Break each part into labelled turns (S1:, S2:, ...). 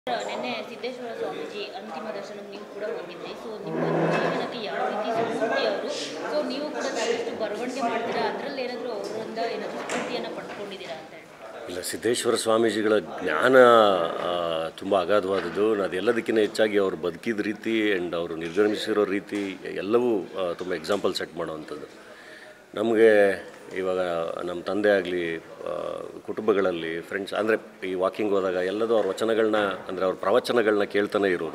S1: ನಿನ್ನೆ ಸಿದ್ದೇಶ್ವರ ಸ್ವಾಮೀಜಿ ಅಂತಿಮ ದರ್ಶನಕ್ಕೆ ನೀವು ಕೂಡ ಹೋಗಿದ್ರಿ ಸೊ ನಿಮ್ಮ ಜೀವನಕ್ಕೆ ಯಾವ ರೀತಿ ಸ್ಫೂರ್ತಿ ಅವರು ಸೊ ನೀವು ಕೂಡ ಸಾಕಷ್ಟು ಬರವಣಿಗೆ ಮಾಡ್ತೀರಾ ಅದರಲ್ಲಿ ಏನಾದರೂ ಅವರಿಂದ ಏನಾದರೂ ಸ್ಫೂರ್ತಿಯನ್ನು ಪಡ್ಕೊಂಡಿದ್ದೀರಾ ಅಂತ ಹೇಳಿ
S2: ಇಲ್ಲ ಸಿದ್ದೇಶ್ವರ ಸ್ವಾಮೀಜಿಗಳ ಜ್ಞಾನ ತುಂಬ ಅಗಾಧವಾದದ್ದು ಅದೆಲ್ಲದಕ್ಕಿಂತ ಹೆಚ್ಚಾಗಿ ಅವರು ಬದುಕಿದ ರೀತಿ ಆ್ಯಂಡ್ ಅವರು ನಿರ್ಗಮಿಸಿರೋ ರೀತಿ ಎಲ್ಲವೂ ತುಂಬ ಎಕ್ಸಾಂಪಲ್ ಸೆಟ್ ಮಾಡೋವಂಥದ್ದು ನಮಗೆ ಇವಾಗ ನಮ್ಮ ತಂದೆ ಆಗಲಿ ಕುಟುಂಬಗಳಲ್ಲಿ ಫ್ರೆಂಡ್ಸ್ ಅಂದರೆ ಈ ವಾಕಿಂಗ್ ಹೋದಾಗ ಎಲ್ಲದೂ ಅವ್ರ ವಚನಗಳನ್ನ ಅಂದರೆ ಅವ್ರ ಪ್ರವಚನಗಳನ್ನ ಕೇಳ್ತಾನೆ ಇರೋದು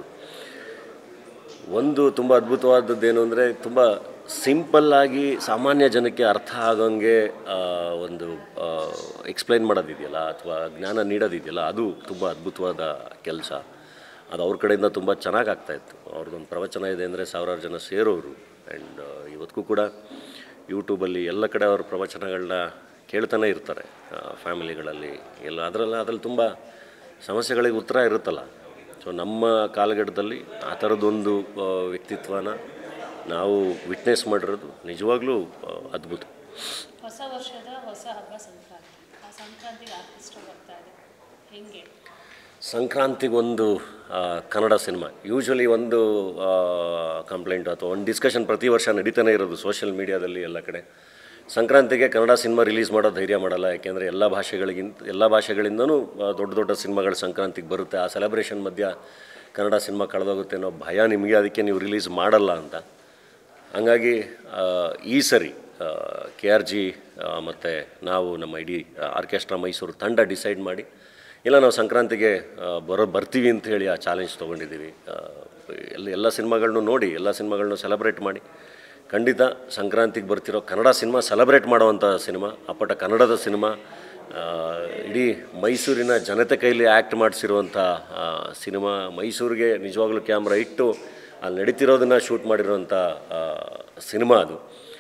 S2: ಒಂದು ತುಂಬ ಅದ್ಭುತವಾದದ್ದೇನು ಅಂದರೆ ತುಂಬ ಸಿಂಪಲ್ಲಾಗಿ ಸಾಮಾನ್ಯ ಜನಕ್ಕೆ ಅರ್ಥ ಆಗೋಂಗೆ ಆ, ಒಂದು ಎಕ್ಸ್ಪ್ಲೈನ್ ಮಾಡೋದಿದೆಯಲ್ಲ ಅಥವಾ ಜ್ಞಾನ ನೀಡೋದಿದೆಯಲ್ಲ ಅದು ತುಂಬ ಅದ್ಭುತವಾದ ಕೆಲಸ ಅದು ಅವ್ರ ಕಡೆಯಿಂದ ತುಂಬ ಚೆನ್ನಾಗಿ ಆಗ್ತಾಯಿತ್ತು ಅವ್ರದ್ದೊಂದು ಪ್ರವಚನ ಇದೆ ಅಂದರೆ ಸಾವಿರಾರು ಜನ ಸೇರೋರು ಆ್ಯಂಡ್ ಇವತ್ತಿಗೂ ಕೂಡ ಯೂಟ್ಯೂಬಲ್ಲಿ ಎಲ್ಲ ಕಡೆ ಅವ್ರ ಪ್ರವಚನಗಳನ್ನ ಕೇಳ್ತಾನೆ ಇರ್ತಾರೆ ಫ್ಯಾಮಿಲಿಗಳಲ್ಲಿ ಎಲ್ಲ ಅದರಲ್ಲಿ ಅದರಲ್ಲಿ ತುಂಬ ಸಮಸ್ಯೆಗಳಿಗೆ ಉತ್ತರ ಇರುತ್ತಲ್ಲ ಸೊ ನಮ್ಮ ಕಾಲಘಟ್ಟದಲ್ಲಿ ಆ ಥರದ್ದೊಂದು ಆ, ವ್ಯಕ್ತಿತ್ವನ ನಾವು ವಿಟ್ನೆಸ್ ಮಾಡಿರೋದು ನಿಜವಾಗ್ಲೂ ಆ, ಅದ್ಭುತ
S3: ಹೊಸ ವರ್ಷದ ಹೊಸ ಹಬ್ಬ ಸಂಕ್ರಾಂತಿ ಆ ಸಂಕ್ರಾಂತಿಗೆ ಆರ್ಕೆಸ್ಟ್ರಾ ಬರ್ತಾ ಇದೆ ಹೆಂಗೆ
S2: ಸಂಕ್ರಾಂತಿಗೊಂದು ಆ, ಕನ್ನಡ ಸಿನಿಮಾ ಯೂಶ್ವಲಿ ಒಂದು ಕಂಪ್ಲೇಂಟ್ ಅಥವಾ ಒಂದು ಡಿಸ್ಕಷನ್ ಪ್ರತಿ ವರ್ಷ ನಡೀತಾನೆ ಇರೋದು ಸೋಷಿಯಲ್ ಮೀಡಿಯಾದಲ್ಲಿ ಎಲ್ಲ ಕಡೆ ಸಂಕ್ರಾಂತಿಗೆ ಕನ್ನಡ ಸಿನಿಮಾ ರಿಲೀಸ್ ಮಾಡೋ ಧೈರ್ಯ ಮಾಡಲ್ಲ ಯಾಕೆಂದರೆ ಎಲ್ಲ ಭಾಷೆಗಳಿಗಿಂತ ಎಲ್ಲ ಭಾಷೆಗಳಿಂದನೂ ಆ, ದೊಡ್ಡ ದೊಡ್ಡ ಸಿನಿಮಾಗಳು ಸಂಕ್ರಾಂತಿಗೆ ಬರುತ್ತೆ ಆ ಸೆಲೆಬ್ರೇಷನ್ ಮಧ್ಯ ಕನ್ನಡ ಸಿನಿಮಾ ಕಳೆದೋಗುತ್ತೆ ಅನ್ನೋ ಭಯ ನಿಮಗೆ ಅದಕ್ಕೆ ನೀವು ರಿಲೀಸ್ ಮಾಡಲ್ಲ ಅಂತ ಹಂಗಾಗಿ ಆ, ಈ ಸರಿ ಕೆ ಆರ್ ಜಿ ಮತ್ತು ನಾವು ನಮ್ಮ ಇಡೀ ಆರ್ಕೆಸ್ಟ್ರಾ ಮೈಸೂರು ತಂಡ ಡಿಸೈಡ್ ಮಾಡಿ ಇಲ್ಲ ನಾವು ಸಂಕ್ರಾಂತಿಗೆ ಆ, ಬರೋ ಬರ್ತೀವಿ ಅಂತ ಹೇಳಿ ಆ ಚಾಲೆಂಜ್ ತೊಗೊಂಡಿದ್ದೀವಿ ಆ, ಎಲ್ಲ ಎಲ್ಲ ಸಿನಿಮಾಗಳನ್ನೂ ನೋಡಿ ಎಲ್ಲ ಸಿನಿಮಾಗಳನ್ನೂ ಸೆಲೆಬ್ರೇಟ್ ಮಾಡಿ ಖಂಡಿತ ಸಂಕ್ರಾಂತಿಗೆ ಬರ್ತಿರೋ ಕನ್ನಡ ಸಿನಿಮಾ ಸೆಲೆಬ್ರೇಟ್ ಮಾಡೋವಂಥ ಸಿನಿಮಾ ಅಪ್ಪಟ ಕನ್ನಡದ ಸಿನಿಮಾ ಆ, ಇಡೀ ಮೈಸೂರಿನ ಜನತೆ ಕೈಲಿ ಆ್ಯಕ್ಟ್ ಮಾಡಿಸಿರುವಂಥ ಸಿನಿಮಾ ಮೈಸೂರಿಗೆ ನಿಜವಾಗ್ಲೂ ಕ್ಯಾಮ್ರಾ ಇಟ್ಟು ಅಲ್ಲಿ ನಡೀತಿರೋದನ್ನು ಶೂಟ್ ಮಾಡಿರೋಂಥ ಆ, ಸಿನಿಮಾ ಅದು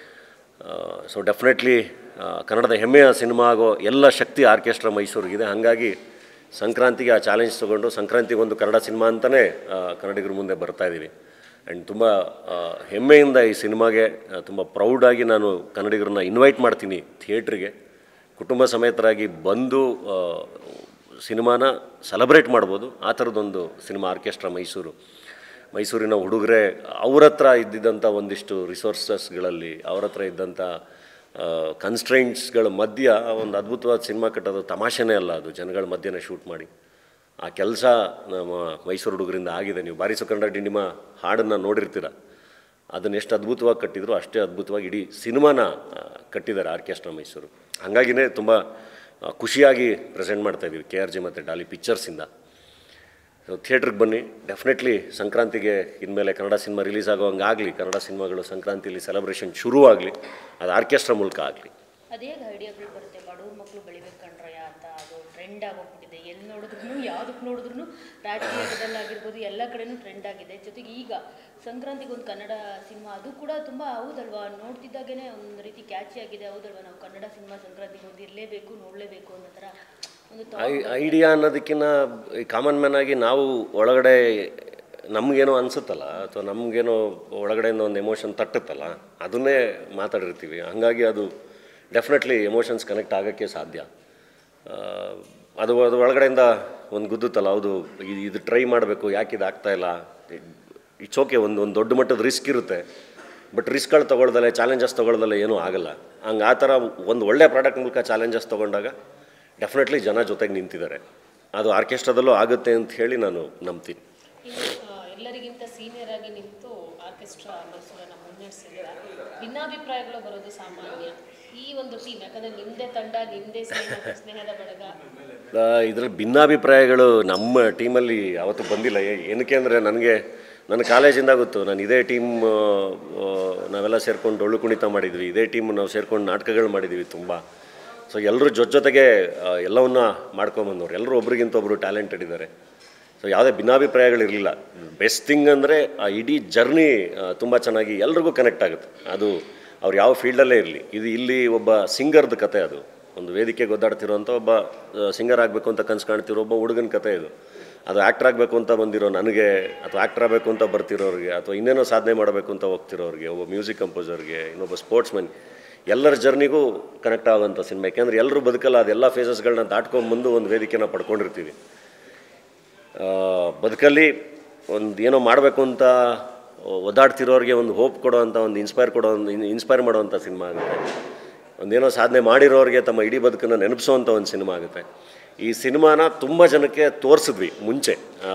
S2: ಸೊ ಡೆಫಿನೆಟ್ಲಿ ಕನ್ನಡದ ಹೆಮ್ಮೆಯ ಸಿನಿಮಾ ಆಗೋ ಎಲ್ಲ ಶಕ್ತಿ ಆರ್ಕೆಸ್ಟ್ರಾ ಮೈಸೂರಿಗಿದೆ ಹಾಗಾಗಿ ಸಂಕ್ರಾಂತಿಗೆ ಆ ಚಾಲೆಂಜ್ ತೊಗೊಂಡು ಸಂಕ್ರಾಂತಿಗೆ ಒಂದು ಕನ್ನಡ ಸಿನಿಮಾ ಅಂತಲೇ ಕನ್ನಡಿಗರ ಮುಂದೆ ಬರ್ತಾ ಇದ್ದೀವಿ ಆ್ಯಂಡ್ ತುಂಬ ಆ, ಹೆಮ್ಮೆಯಿಂದ ಈ ಸಿನಿಮಾಗೆ ತುಂಬ ಪ್ರೌಡಾಗಿ ನಾನು ಕನ್ನಡಿಗರನ್ನ ಇನ್ವೈಟ್ ಮಾಡ್ತೀನಿ ಥಿಯೇಟ್ರಿಗೆ ಕುಟುಂಬ ಸಮೇತರಾಗಿ ಬಂದು ಆ, ಸಿನಿಮಾನ ಸೆಲೆಬ್ರೇಟ್ ಮಾಡ್ಬೋದು ಆ ಥರದ್ದೊಂದು ಸಿನಿಮಾ ಆರ್ಕೆಸ್ಟ್ರಾ ಮೈಸೂರು ಮೈಸೂರಿನ ಹುಡುಗರೆ ಅವ್ರ ಹತ್ರ ಇದ್ದಿದ್ದಂಥ ಒಂದಿಷ್ಟು ರಿಸೋರ್ಸಸ್ಗಳಲ್ಲಿ ಅವ್ರ ಹತ್ರ ಇದ್ದಂಥ ಕನ್ಸ್ಟ್ರೈಂಟ್ಸ್ಗಳ ಮಧ್ಯ ಒಂದು ಅದ್ಭುತವಾದ ಸಿನಿಮಾ ಕಟ್ಟೋದು ತಮಾಷೆನೇ ಅಲ್ಲ ಅದು ಜನಗಳ ಮಧ್ಯೆ ಶೂಟ್ ಮಾಡಿ ಆ ಕೆಲಸ ನಮ್ಮ ಮೈಸೂರು ಹುಡುಗರಿಂದ ಆಗಿದೆ ನೀವು ಬಾರಿಸು ಕನ್ನಡ ಡಿಂಡಿಮ ಹಾಡನ್ನು ನೋಡಿರ್ತೀರ ಅದನ್ನು ಎಷ್ಟು ಅದ್ಭುತವಾಗಿ ಕಟ್ಟಿದ್ರು ಅಷ್ಟೇ ಅದ್ಭುತವಾಗಿ ಇಡೀ ಸಿನಿಮಾನ ಆ, ಕಟ್ಟಿದ್ದಾರೆ ಆರ್ಕೆಸ್ಟ್ರಾ ಮೈಸೂರು ಹಾಗಾಗಿನೇ ತುಂಬ ಆ, ಖುಷಿಯಾಗಿ ಪ್ರೆಸೆಂಟ್ ಮಾಡ್ತಾ ಇದ್ದೀವಿ ಕೆ ಆರ್ ಜಿ ಮತ್ತು ಡಾಲಿ ಪಿಕ್ಚರ್ಸಿಂದ ಥಿಯೇಟ್ರಿಗೆ ಬನ್ನಿ ಡೆಫಿನೆಟ್ಲಿ ಸಂಕ್ರಾಂತಿಗೆ ಇನ್ಮೇಲೆ ಕನ್ನಡ ಸಿನಿಮಾ ರಿಲೀಸ್ ಆಗೋ ಹಂಗಾಗಲಿ ಕನ್ನಡ ಸಿನಿಮಾಗಳು ಸಂಕ್ರಾಂತಿಲಿ ಸೆಲೆಬ್ರೇಷನ್ ಶುರುವಾಗಲಿ ಅದು ಆರ್ಕೆಸ್ಟ್ರಾ ಮೂಲಕ ಆಗಲಿ
S1: ಅದೇ ಐಡಿಯಾಗಳು ಬರುತ್ತೆ ಬಡವ್ರ ಮಕ್ಕಳು ಬೆಳಿಬೇಕು ಕಣ್ರಯ್ಯ ಅಂತ ಅದು ಟ್ರೆಂಡ್ ಆಗೋಗ್ಬಿಟ್ಟಿದೆ ಎಲ್ಲಿ ನೋಡಿದ್ರು ಯಾವುದಕ್ಕೆ ನೋಡಿದ್ರು ರಾಜಕೀಯದಲ್ಲಾಗಿರ್ಬೋದು ಎಲ್ಲ ಕಡೆನೂ ಟ್ರೆಂಡ್ ಆಗಿದೆ ಜೊತೆಗೆ ಈಗ ಸಂಕ್ರಾಂತಿಗೆ ಒಂದು ಕನ್ನಡ ಸಿನಿಮಾ ಅದು ಕೂಡ ತುಂಬ ಹೌದಲ್ವಾ ನೋಡ್ತಿದ್ದಾಗೇ ಒಂದು ರೀತಿ ಕ್ಯಾಚಿ ಆಗಿದೆ ಹೌದಲ್ವಾ ನಾವು ಕನ್ನಡ ಸಿನಿಮಾ ಸಂಕ್ರಾಂತಿಗೆ ಒಂದು ಇರಲೇಬೇಕು ನೋಡಲೇಬೇಕು ಅನ್ನೋ ಥರ ಒಂದು
S2: ಐ ಐಡಿಯಾ ಅನ್ನೋದಕ್ಕಿಂತ ಕಾಮನ್ ಮ್ಯಾನ್ ಆಗಿ ನಾವು ಒಳಗಡೆ ನಮಗೇನೋ ಅನಿಸುತ್ತಲ್ಲ ಅಥವಾ ನಮಗೇನೋ ಒಳಗಡೆಯಿಂದ ಒಂದು ಎಮೋಷನ್ ತಟ್ಟುತ್ತಲ್ಲ ಅದನ್ನೇ ಮಾತಾಡಿರ್ತೀವಿ ಹಾಗಾಗಿ ಅದು ಡೆಫಿನೆಟ್ಲಿ ಎಮೋಷನ್ಸ್ ಕನೆಕ್ಟ್ ಆಗೋಕ್ಕೆ ಸಾಧ್ಯ ಆ, ಅದು ಅದು ಒಳಗಡೆಯಿಂದ ಒಂದು ಗುದ್ದುತ್ತಲ್ಲ ಹೌದು ಇದು ಇದು ಟ್ರೈ ಮಾಡಬೇಕು ಯಾಕೆ ಇದು ಆಗ್ತಾ ಇಲ್ಲ ಇಟ್ಸ್ ಓಕೆ ಒಂದು ಒಂದು ದೊಡ್ಡ ಮಟ್ಟದ ರಿಸ್ಕ್ ಇರುತ್ತೆ ಬಟ್ ರಿಸ್ಕ್ಗಳು ತೊಗೊಳ್ದಲೆ ಚಾಲೆಂಜಸ್ ತೊಗೊಳ್ದಲೆ ಏನೂ ಆಗಲ್ಲ ಹಂಗೆ ಆ ಥರ ಒಂದು ಒಳ್ಳೆ ಪ್ರಾಡಕ್ಟ್ ಮೂಲಕ ಚಾಲೆಂಜಸ್ ತೊಗೊಂಡಾಗ ಡೆಫಿನೆಟ್ಲಿ ಜನ ಜೊತೆಗೆ ನಿಂತಿದ್ದಾರೆ ಅದು ಆರ್ಕೆಸ್ಟ್ರಾದಲ್ಲೂ ಆಗುತ್ತೆ ಅಂತ ಹೇಳಿ ನಾನು ನಂಬ್ತೀನಿ
S3: ಇನ್ನು ಆ, ಎಲ್ಲರಿಗಿಂತ ಸೀನಿಯರ್ ಆಗಿ ನಿಂತು ಆರ್ಕೆಸ್ಟ್ರಾ ಮೈಸೂರನ್ನು ಮುನ್ನಡೆಸಿದ್ರೆ ಭಿನ್ನಾಭಿಪ್ರಾಯಗಳು ಬರೋದು ಸಾಮಾನ್ಯ ಈ ಒಂದು ಟೀಮ್ ಯಾಕಂದ್ರೆ ನಿಮ್ಮದೇ ತಂಡ ನಿಮ್ಮದೇ ಸ್ನೇಹ ಸ್ನೇಹದ ಬಳಗ
S2: ಇದರಲ್ಲಿ ಭಿನ್ನಾಭಿಪ್ರಾಯಗಳು ನಮ್ಮ ಟೀಮಲ್ಲಿ ಯಾವತ್ತೂ ಬಂದಿಲ್ಲ ಏ- ಏನಕ್ಕೆ ಅಂದರೆ ನನಗೆ ನನ್ನ ಕಾಲೇಜಿಂದ ಗೊತ್ತು ನಾನು ಇದೇ ಟೀಮ್ ನಾವೆಲ್ಲ ಸೇರ್ಕೊಂಡು ಡೊಳ್ಳು ಕುಣಿತ ಮಾಡಿದ್ವಿ ಇದೇ ಟೀಮ್ ನಾವು ಸೇರ್ಕೊಂಡು ನಾಟಕಗಳು ಮಾಡಿದ್ವಿ ತುಂಬ ಸೊ ಎಲ್ಲರೂ ಜೊತೆ ಜೊತೆಗೆ ಆ, ಎಲ್ಲವನ್ನ ಮಾಡ್ಕೊಂಬಂದವ್ರು ಎಲ್ಲರೂ ಒಬ್ರಿಗಿಂತ ಒಬ್ಬರು ಟ್ಯಾಲೆಂಟೆಡ್ ಇದ್ದಾರೆ ಸೊ ಯಾವುದೇ ಭಿನ್ನಾಭಿಪ್ರಾಯಗಳಿರಲಿಲ್ಲ ಬೆಸ್ಟ್ ಥಿಂಗ್ ಅಂದರೆ ಆ ಇಡೀ ಜರ್ನಿ ತುಂಬ ಚೆನ್ನಾಗಿ ಎಲ್ರಿಗೂ ಕನೆಕ್ಟ್ ಆಗುತ್ತೆ ಅದು ಅವ್ರು ಯಾವ ಫೀಲ್ಡಲ್ಲೇ ಇರಲಿ ಇದು ಇಲ್ಲಿ ಒಬ್ಬ ಸಿಂಗರ್ದ ಕತೆ ಅದು ಒಂದು ವೇದಿಕೆಗೆ ಒದ್ದಾಡ್ತಿರೋಂಥ ಒಬ್ಬ ಸಿಂಗರ್ ಆಗಬೇಕು ಅಂತ ಕನ್ಸು ಕಾಣ್ತಿರೋ ಒಬ್ಬ ಹುಡುಗನ ಕತೆ ಇದು ಅದು ಆ್ಯಕ್ಟರ್ ಆಗಬೇಕು ಅಂತ ಬಂದಿರೋ ನನಗೆ ಅಥವಾ ಆ್ಯಕ್ಟರ್ ಆಗಬೇಕು ಅಂತ ಬರ್ತಿರೋರಿಗೆ ಅಥವಾ ಇನ್ನೇನೋ ಸಾಧನೆ ಮಾಡಬೇಕು ಅಂತ ಹೋಗ್ತಿರೋರಿಗೆ ಒಬ್ಬ ಮ್ಯೂಸಿಕ್ ಕಂಪೋಸರ್ಗೆ ಇನ್ನೊಬ್ಬ ಸ್ಪೋರ್ಟ್ಸ್ಮನ್ ಎಲ್ಲರ ಜರ್ನಿಗೂ ಕನೆಕ್ಟ್ ಆಗೋಂಥ ಸಿನಿಮಾ ಯಾಕೆಂದರೆ ಎಲ್ಲರೂ ಬದುಕಲ್ಲ ಅದೆಲ್ಲ ಫೇಸಸ್ಗಳನ್ನ ದಾಟ್ಕೊಂಬಂದು ಒಂದು ವೇದಿಕೆನ ಪಡ್ಕೊಂಡಿರ್ತೀವಿ ಆ, ಬದುಕಲ್ಲಿ ಒಂದು ಏನೋ ಮಾಡಬೇಕು ಅಂತ ಒದ್ದಾಡ್ತಿರೋರಿಗೆ ಒಂದು ಹೋಪ್ ಕೊಡೋವಂಥ ಒಂದು ಇನ್ಸ್ಪೈರ್ ಕೊಡೋ ಒಂದು ಇನ್ಸ್ಪೈರ್ ಮಾಡೋವಂಥ ಸಿನಿಮಾ ಆಗುತ್ತೆ ಒಂದೇನೋ ಸಾಧನೆ ಮಾಡಿರೋರಿಗೆ ತಮ್ಮ ಇಡೀ ಬದುಕನ್ನು ನೆನಪಿಸೋವಂಥ ಒಂದು ಸಿನಿಮಾ ಆಗುತ್ತೆ ಈ ಸಿನಿಮಾನ ತುಂಬ ಜನಕ್ಕೆ ತೋರಿಸಿದ್ವಿ ಮುಂಚೆ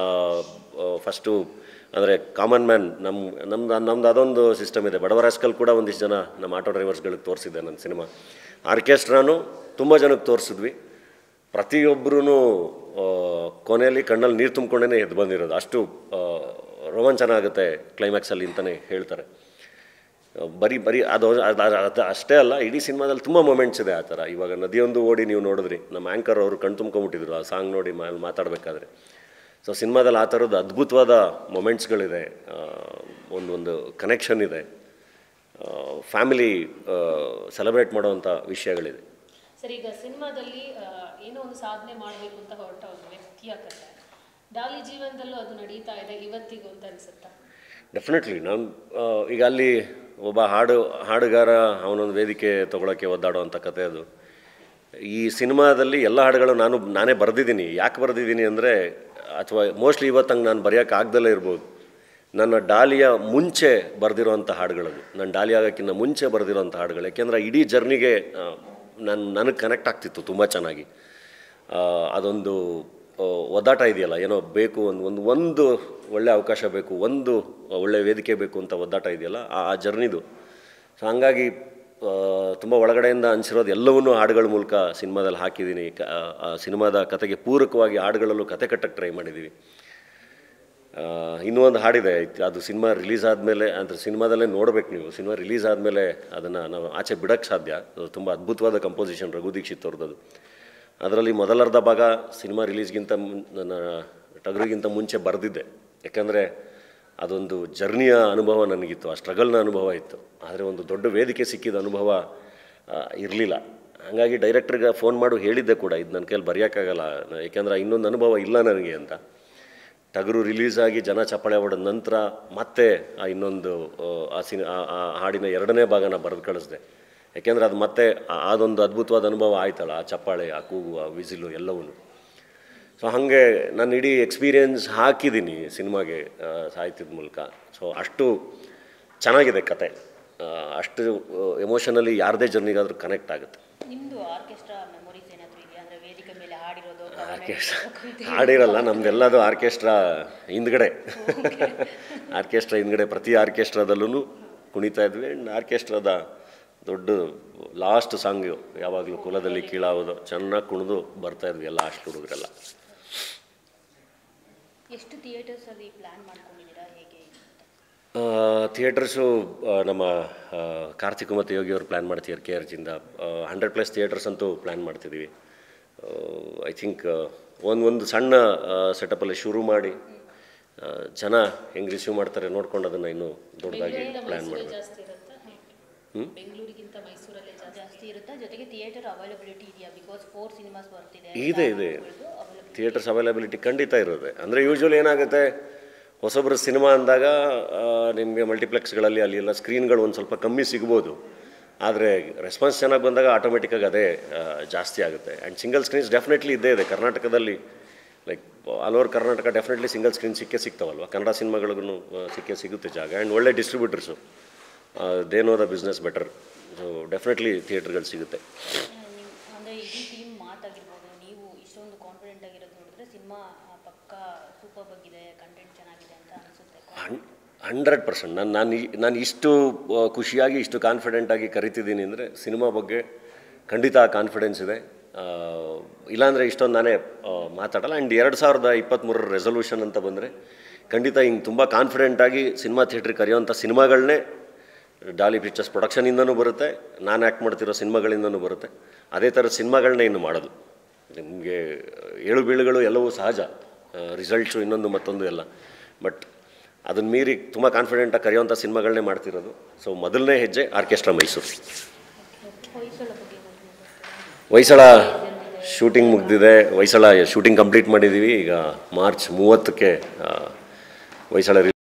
S2: ಫಸ್ಟು ಅಂದರೆ ಕಾಮನ್ ಮ್ಯಾನ್ ನಮ್ಮ ನಮ್ದು ನಮ್ದು ಅದೊಂದು ಸಿಸ್ಟಮ್ ಇದೆ ಬಡವರ ಹಸ್ಕಲ್ ಕೂಡ ಒಂದಿಷ್ಟು ಜನ ನಮ್ಮ ಆಟೋ ಡ್ರೈವರ್ಸ್ಗಳಿಗೆ ತೋರಿಸಿದ್ದೆ ನನ್ನ ಸಿನಿಮಾ ಆರ್ಕೆಸ್ಟ್ರಾನು ತುಂಬ ಜನಕ್ಕೆ ತೋರಿಸಿದ್ವಿ ಪ್ರತಿಯೊಬ್ಬರೂ ಕೊನೆಯಲ್ಲಿ ಕಣ್ಣಲ್ಲಿ ನೀರು ತುಂಬ್ಕೊಂಡೇ ಎದ್ದು ಬಂದಿರೋದು ಅಷ್ಟು ಆ, ರೋಮಾಂಚನ ಆಗುತ್ತೆ ಕ್ಲೈಮ್ಯಾಕ್ಸಲ್ಲಿ ಅಂತಲೇ ಹೇಳ್ತಾರೆ ಆ, ಬರೀ ಬರೀ ಅದು ಅದು- ಅದು- ಅದು ಅಷ್ಟೇ ಅಲ್ಲ ಇಡೀ ಸಿನಿಮಾದಲ್ಲಿ ತುಂಬ ಮೂಮೆಂಟ್ಸ್ ಇದೆ ಆ ಥರ ಇವಾಗ ನದಿಯೊಂದು ಓಡಿ ನೀವು ನೋಡಿದ್ರಿ ನಮ್ಮ ಆ್ಯಂಕರ್ ಅವರು ಕಣ್ ತುಂಬ್ಕೊಂಬಿಟ್ಟಿದ್ರು ಆ ಸಾಂಗ್ ನೋಡಿ ಮಾ ಮಾತಾಡಬೇಕಾದ್ರೆ ಸೊ ಸಿನಿಮಾದಲ್ಲಿ ಆ ಥರದ್ದು ಅದ್ಭುತವಾದ ಮೊಮೆಂಟ್ಸ್ಗಳಿದೆ ಒಂದೊಂದು ಕನೆಕ್ಷನ್ ಇದೆ ಫ್ಯಾಮಿಲಿ ಸೆಲೆಬ್ರೇಟ್ ಮಾಡೋವಂಥ ವಿಷಯಗಳಿದೆ
S3: ಸರ್ ಈಗ ಸಿನಿಮಾದಲ್ಲಿ ಆ, ಏನೋ ಒಂದು ಸಾಧನೆ ಮಾಡಬೇಕು ಅಂತ ಹೊರಟ ಒಂದು ವ್ಯಕ್ತಿಯ ಕಥೆ ಡಾಲಿ ಜೀವನದಲ್ಲೂ ಅದು ನಡೀತಾ ಇದೆ ಇವತ್ತಿಗೂ ಅಂತ ಅನ್ಸುತ್ತಾ
S2: ಡೆಫಿನೆಟ್ಲಿ ನಾನು ಆ, ಈಗ ಅಲ್ಲಿ ಒಬ್ಬ ಹಾಡು ಹಾಡುಗಾರ ಅವನೊಂದು ವೇದಿಕೆ ತೊಗೊಳಕ್ಕೆ ಒದ್ದಾಡುವಂಥ ಕತೆ ಅದು ಈ ಸಿನಿಮಾದಲ್ಲಿ ಎಲ್ಲ ಹಾಡುಗಳು ನಾನು ನಾನೇ ಬರೆದಿದ್ದೀನಿ ಯಾಕೆ ಬರೆದಿದ್ದೀನಿ ಅಂದರೆ ಅಥವಾ ಮೋಸ್ಟ್ಲಿ ಇವತ್ತಂಗೆ ನಾನು ಬರೆಯೋಕೆ ಆಗ್ದಲೇ ಇರ್ಬೋದು ನನ್ನ ಡಾಲಿಯ ಮುಂಚೆ ಬರೆದಿರೋಂಥ ಹಾಡುಗಳದು ನನ್ನ ಡಾಲಿ ಆಗೋಕ್ಕಿಂತ ಮುಂಚೆ ಬರೆದಿರೋಂಥ ಹಾಡುಗಳು ಯಾಕೆಂದರೆ ಇಡೀ ಜರ್ನಿಗೆ ನನ್ನ ನನಗೆ ಕನೆಕ್ಟ್ ಆಗ್ತಿತ್ತು ತುಂಬ ಚೆನ್ನಾಗಿ ಆ, ಅದೊಂದು ಆ, ಒದ್ದಾಟ ಇದೆಯಲ್ಲ ಏನೋ ಬೇಕು ಒಂದು ಒಂದು ಒಂದು ಒಳ್ಳೆ ಅವಕಾಶ ಬೇಕು ಒಂದು ಒಳ್ಳೆ ವೇದಿಕೆ ಬೇಕು ಅಂತ ಒದ್ದಾಟ ಇದೆಯಲ್ಲ ಆ ಆ ಜರ್ನಿದು ಸೊ ಹಂಗಾಗಿ ತುಂಬ ಒಳಗಡೆಯಿಂದ ಅನಿಸಿರೋದು ಎಲ್ಲವನ್ನೂ ಹಾಡುಗಳ ಮೂಲಕ ಸಿನಿಮಾದಲ್ಲಿ ಹಾಕಿದ್ದೀನಿ ಕ ಆ- ಆ ಸಿನಿಮಾದ ಕತೆಗೆ ಪೂರಕವಾಗಿ ಹಾಡುಗಳಲ್ಲೂ ಕತೆ ಕಟ್ಟಕ್ಕೆ ಟ್ರೈ ಮಾಡಿದ್ದೀವಿ ಆ, ಇನ್ನೂ ಒಂದು ಹಾಡಿದೆ ಇತ್- ಅದು ಸಿನಿಮಾ ರಿಲೀಸ್ ಆದಮೇಲೆ ಅಂದರೆ ಸಿನಿಮಾದಲ್ಲೇ ನೋಡ್ಬೇಕು ನೀವು ಸಿನಿಮಾ ರಿಲೀಸ್ ಆದಮೇಲೆ ಅದನ್ನು ನಾವು ಆಚೆ ಬಿಡೋಕ್ಕೆ ಸಾಧ್ಯ ಅದು ತುಂಬ ಅದ್ಭುತವಾದ ಕಂಪೋಸಿಷನ್ ರಘು ದೀಕ್ಷಿತ್ ಅವ್ರದ್ದು ಅದರಲ್ಲಿ ಮೊದಲರ್ಧ ಭಾಗ ಸಿನಿಮಾ ರಿಲೀಸ್ಗಿಂತ ಮುನ್ ನನ್ನ ಟಗರಿಗಿಂತ ಮುಂಚೆ ಬರೆದಿದ್ದೆ ಯಾಕಂದರೆ ಅದೊಂದು ಜರ್ನಿಯ ಅನುಭವ ನನಗಿತ್ತು ಆ ಸ್ಟ್ರಗಲ್ನ ಅನುಭವ ಇತ್ತು ಆದರೆ ಒಂದು ದೊಡ್ಡ ವೇದಿಕೆ ಸಿಕ್ಕಿದ ಅನುಭವ ಇರಲಿಲ್ಲ ಹಾಗಾಗಿ ಡೈರೆಕ್ಟ್ರಿಗೆ ಫೋನ್ ಮಾಡು ಹೇಳಿದ್ದೆ ಕೂಡ ಇದು ನನ್ನ ಕೈಯಲ್ಲಿ ಬರೆಯೋಕ್ಕಾಗಲ್ಲ ಯಾಕೆಂದರೆ ಇನ್ನೊಂದು ಅನುಭವ ಇಲ್ಲ ನನಗೆ ಅಂತ ಟಗರು ರಿಲೀಸ್ ಆಗಿ ಜನ ಚಪ್ಪಾಳೆ ಹೊಡೆದ ನಂತರ ಮತ್ತೆ ಆ ಇನ್ನೊಂದು ಆ, ಆ ಸಿನಿ ಆ ಆ ಹಾಡಿನ ಎರಡನೇ ಭಾಗನ ಬರೆದು ಕಳಿಸ್ದೆ ಯಾಕೆಂದರೆ ಅದು ಮತ್ತೆ ಆ- ಅದೊಂದು ಅದ್ಭುತವಾದ ಅನುಭವ ಆಯ್ತಲ್ಲ ಆ ಚಪ್ಪಾಳೆ ಆ ಕೂಗು ಆ ವಿಸಿಲು ಎಲ್ಲವೂ ಸೊ ಹಾಗೆ ನಾನು ಇಡೀ ಎಕ್ಸ್ಪೀರಿಯನ್ಸ್ ಹಾಕಿದ್ದೀನಿ ಸಿನಿಮಾಗೆ ಆ, ಸಾಹಿತ್ಯದ ಮೂಲಕ ಸೊ ಅಷ್ಟು ಚೆನ್ನಾಗಿದೆ ಕತೆ ಆ, ಅಷ್ಟು ಎಮೋಷನಲಿ ಯಾರದೇ ಜರ್ನಿಗಾದರೂ ಕನೆಕ್ಟ್ ಆಗುತ್ತೆ
S1: ನಿಮ್ಮದು ಆರ್ಕೆಸ್ಟ್ರಾ ಮೆಮೊರೀಸ್ ಏನಾದರೂ ಇದೆಯಾ ಅಂದರೆ ವೇದಿಕೆ ಮೇಲೆ ಹಾಡಿರೋದು
S2: ಆರ್ಕೆಸ್ಟ್ರಾ ಹಾಡಿರಲ್ಲ ನಮ್ದೆಲ್ಲದು ಆರ್ಕೆಸ್ಟ್ರಾ ಹಿಂದ್ಗಡೆ ಆರ್ಕೆಸ್ಟ್ರಾ ಹಿಂದ್ಗಡೆ ಪ್ರತಿ ಆರ್ಕೆಸ್ಟ್ರಾದಲ್ಲೂ ಕುಣಿತಾ ಇದ್ವಿ ಆ್ಯಂಡ್ ಆರ್ಕೆಸ್ಟ್ರಾದ ದೊಡ್ಡ ಲಾಸ್ಟ್ ಸಾಂಗು ಯಾವಾಗಲೂ ಕುಲದಲ್ಲಿ ಕೀಳಾಗೋದು ಚೆನ್ನಾಗಿ ಕುಣಿದು ಬರ್ತಾ ಇದ್ವಿ ಎಲ್ಲ ಅಷ್ಟು ಹುಡುಗರೆಲ್ಲ
S1: ಎಷ್ಟು ಥಿಯೇಟರ್ಸಲ್ಲಿ ಪ್ಲ್ಯಾನ್ ಮಾಡ್ಕೊಂಡಿದ್ದೀರಾ ಹೇಗೆ
S2: ಥಿಯೇಟರ್ಸು ನಮ್ಮ ಆ, ಕಾರ್ತಿಕ್ ಮತ್ತು ಯೋಗಿ ಅವರು ಪ್ಲ್ಯಾನ್ ಮಾಡ್ತಿದ್ದಾರೆ ಕೆ ಆರ್ ಜಿಂದ ಹಂಡ್ರೆಡ್ ಪ್ಲಸ್ ಥಿಯೇಟರ್ಸ್ ಅಂತೂ ಪ್ಲ್ಯಾನ್ ಮಾಡ್ತಿದ್ದೀವಿ ಐ ಥಿಂಕ್ ಒಂದು ಒಂದು ಸಣ್ಣ ಸೆಟಪಲ್ಲಿ ಶುರು ಮಾಡಿ ಆ, ಜನ ಹೆಂಗೆ ರಿಸೀವ್ ಮಾಡ್ತಾರೆ ನೋಡ್ಕೊಂಡು ಅದನ್ನು ಇನ್ನೂ ದೊಡ್ಡದಾಗಿ
S3: ಬೆಂಗಳೂರಿಂದ
S2: ಪ್ಲ್ಯಾನ್
S3: ಮೈಸೂರೇ
S2: ಮಾಡಬೇಕು
S3: ಜಾಸ್ತಿ ಇರುತ್ತಾ
S2: ಹ್ಮ್?
S3: ಬೆಂಗಳೂರಿಗಿಂತ ಮೈಸೂರಲ್ಲೇ ಜಾಸ್ತಿ
S1: ಜಾಸ್ತಿ ಇರುತ್ತಾ ಜೊತೆಗೆ ಥಿಯೇಟರ್ ಅವೈಲಬಿಲಿಟಿ ಇದೆಯಾ ಬಿಕಾಸ್ ಫೋರ್ ಸಿನಿಮಾಸ್ ಬರ್ತಿದೆ
S2: ಇದೆ ಇದೆ
S1: ಅವೈಲಬಿಲಿಟಿ
S2: ಥಿಯೇಟರ್ಸ್ ಅವೈಲಬಿಲಿಟಿ ಖಂಡಿತ ಇರುತ್ತೆ ಅಂದರೆ ಯೂಶ್ವಲಿ ಏನಾಗುತ್ತೆ ಹೊಸೊಬ್ಬರ ಸಿನಿಮಾ ಅಂದಾಗ ನಿಮಗೆ ಮಲ್ಟಿಪ್ಲೆಕ್ಸ್ಗಳಲ್ಲಿ ಅಲ್ಲಿ ಎಲ್ಲ ಸ್ಕ್ರೀನ್ಗಳು ಒಂದು ಸ್ವಲ್ಪ ಕಮ್ಮಿ ಸಿಗ್ಬೋದು ಆದರೆ ರೆಸ್ಪಾನ್ಸ್ ಚೆನ್ನಾಗಿ ಬಂದಾಗ ಆಟೋಮೆಟಿಕ್ಕಾಗಿ ಅದೇ ಆ, ಜಾಸ್ತಿ ಆಗುತ್ತೆ ಆ್ಯಂಡ್ ಸಿಂಗಲ್ ಸ್ಕ್ರೀನ್ಸ್ ಡೆಫಿನೆಟ್ಲಿ ಇದ್ದೇ ಇದೆ ಕರ್ನಾಟಕದಲ್ಲಿ like all over Karnataka definitely single screen ಸಿಕ್ಕೇ ಸಿಗ್ತಾವಲ್ವ ಕನ್ನಡ ಸಿನಿಮಾಗಳಿಗೂ ಸಿಕ್ಕೇ ಸಿಗುತ್ತೆ ಜಾಗ ಆ್ಯಂಡ್ ಒಳ್ಳೆ distributors they know the business better so definitely ಥಿಯೇಟರ್ಗಳು ಸಿಗುತ್ತೆ
S1: ನಿಮ್ಮ ಅಂದರೆ ಇಡೀ ಟೀಮ್ ಮಾತಾಗಿರ್ಬೋದು ನೀವು ಇಷ್ಟೊಂದು ಕಾನ್ಫಿಡೆಂಟ್ ಆಗಿರೋದು ನೋಡಿದ್ರೆ ಸಿನಿಮಾ ಪಕ್ಕ ಸೂಪರ್ ಆಗಿದೆ ಕಂಟೆಂಟ್ ಚೆನ್ನಾಗಿದೆ ಅಂತ ಅನಿಸುತ್ತೆ
S2: ಹಂಡ್ರೆಡ್ ಪರ್ಸೆಂಟ್ ನಾನು ನಾನು ಈ- ನಾನು ಇಷ್ಟು ಆ, ಖುಷಿಯಾಗಿ ಇಷ್ಟು ಕಾನ್ಫಿಡೆಂಟಾಗಿ ಕರಿತಿದ್ದೀನಿ ಅಂದರೆ ಸಿನಿಮಾ ಬಗ್ಗೆ ಖಂಡಿತ ಕಾನ್ಫಿಡೆನ್ಸ್ ಇದೆ ಆ, ಇಲ್ಲಾಂದರೆ ಇಷ್ಟೊಂದು ನಾನೇ ಆ, ಮಾತಾಡಲ್ಲ ಆ್ಯಂಡ್ ಎರಡು ಸಾವಿರದ ಇಪ್ಪತ್ತ್ಮೂರರ ರೆಸೊಲ್ಯೂಷನ್ ಅಂತ ಬಂದರೆ ಖಂಡಿತ ಹಿಂಗೆ ತುಂಬ ಕಾನ್ಫಿಡೆಂಟಾಗಿ ಸಿನಿಮಾ ಥಿಯೇಟ್ರಿಗೆ ಕರೆಯೋವಂಥ ಸಿನಿಮಾಗಳನ್ನೇ ಡಾಲಿ ಪಿಕ್ಚರ್ಸ್ ಪ್ರೊಡಕ್ಷನಿಂದನೂ ಬರುತ್ತೆ ನಾನು ಆ್ಯಕ್ಟ್ ಮಾಡ್ತಿರೋ ಸಿನಿಮಾಗಳಿಂದನೂ ಬರುತ್ತೆ ಅದೇ ಥರದ ಸಿನಿಮಾಗಳನ್ನೇ ಇನ್ನು ಮಾಡೋದು ನಿಮಗೆ ಏಳು ಬೀಳುಗಳು ಎಲ್ಲವೂ ಸಹಜ ರಿಸಲ್ಟ್ಸು ಇನ್ನೊಂದು ಮತ್ತೊಂದು ಎಲ್ಲ ಬಟ್ ಅದನ್ನ ಮೀರಿ ತುಂಬ ಕಾನ್ಫಿಡೆಂಟಾಗಿ ಕರೆಯುವಂಥ ಸಿನಿಮಾಗಳನ್ನೇ ಮಾಡ್ತಿರೋದು ಸೊ ಮೊದಲನೇ ಹೆಜ್ಜೆ ಆರ್ಕೆಸ್ಟ್ರಾ ಮೈಸೂರು
S1: ಹೊಯ್ಸಳ ಬಗ್ಗೆ ಏನಾದ್ರು ಗೊತ್ತಾ?
S2: ಹೊಯ್ಸಳ ಶೂಟಿಂಗ್ ಮುಗ್ದಿದೆ ಹೊಯ್ಸಳ ಶೂಟಿಂಗ್ ಕಂಪ್ಲೀಟ್ ಮಾಡಿದ್ದೀವಿ ಈಗ ಮಾರ್ಚ್ ಮೂವತ್ತಕ್ಕೆ ಆ, ಹೊಯ್ಸಳ